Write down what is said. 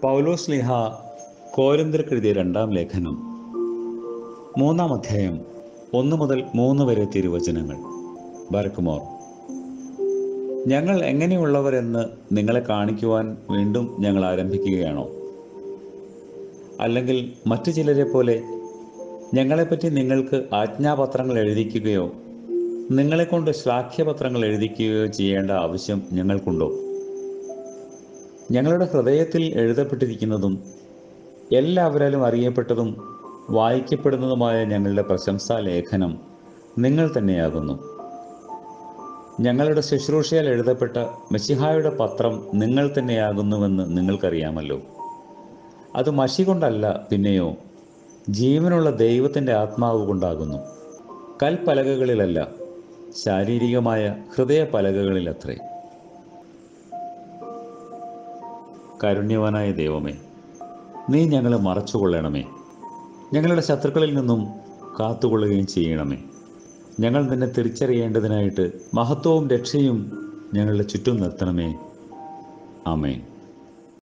പൗലോസ് ലിഹ കോരിന്തർക്കെഴുതിയ രണ്ടാം ലേഖനം മൂന്നാം അധ്യായം ഒന്ന് മുതൽ മൂന്ന് വരെ തിരുവചനങ്ങൾ ബർക്കുമോർ ഞങ്ങൾ എങ്ങനെയുള്ളവരെന്ന് നിങ്ങളെ കാണിക്കുവാൻ വീണ്ടും ഞങ്ങൾ ആരംഭിക്കുകയാണോ അല്ലെങ്കിൽ മറ്റു ചിലരെ പോലെ ഞങ്ങളെപ്പറ്റി നിങ്ങൾക്ക് ആജ്ഞാപത്രങ്ങൾ എഴുതിക്കുകയോ നിങ്ങളെക്കൊണ്ട് ശ്ലാഘ്യപത്രങ്ങൾ എഴുതിക്കുകയോ ചെയ്യേണ്ട ആവശ്യം ഞങ്ങൾക്കുണ്ടോ ഞങ്ങളുടെ ഹൃദയത്തിൽ എഴുതപ്പെട്ടിരിക്കുന്നതും എല്ലാവരാലും അറിയപ്പെട്ടതും വായിക്കപ്പെടുന്നതുമായ ഞങ്ങളുടെ പ്രശംസാ ലേഖനം നിങ്ങൾ തന്നെയാകുന്നു ഞങ്ങളുടെ ശുശ്രൂഷയാൽ എഴുതപ്പെട്ട മെസ്സിഹായുടെ പത്രം നിങ്ങൾ തന്നെയാകുന്നുവെന്ന് നിങ്ങൾക്കറിയാമല്ലോ അത് മഷി കൊണ്ടല്ല പിന്നെയോ ജീവനുള്ള ദൈവത്തിൻ്റെ ആത്മാവ് കൊണ്ടാകുന്നു കൽപ്പലകകളിലല്ല ശാരീരികമായ ഹൃദയപലകകളിലത്രേ കാരുണ്യവാനായ ദൈവമേ നീ ഞങ്ങളെ മറച്ചുകൊള്ളണമേ ഞങ്ങളുടെ ശത്രുക്കളിൽ നിന്നും കാത്തുകൊള്ളുകയും ചെയ്യണമേ ഞങ്ങൾ നിന്നെ തിരിച്ചറിയേണ്ടതിനായിട്ട് മഹത്വവും രക്ഷയും ഞങ്ങളുടെ ചുറ്റും നിർത്തണമേ ആമേൻ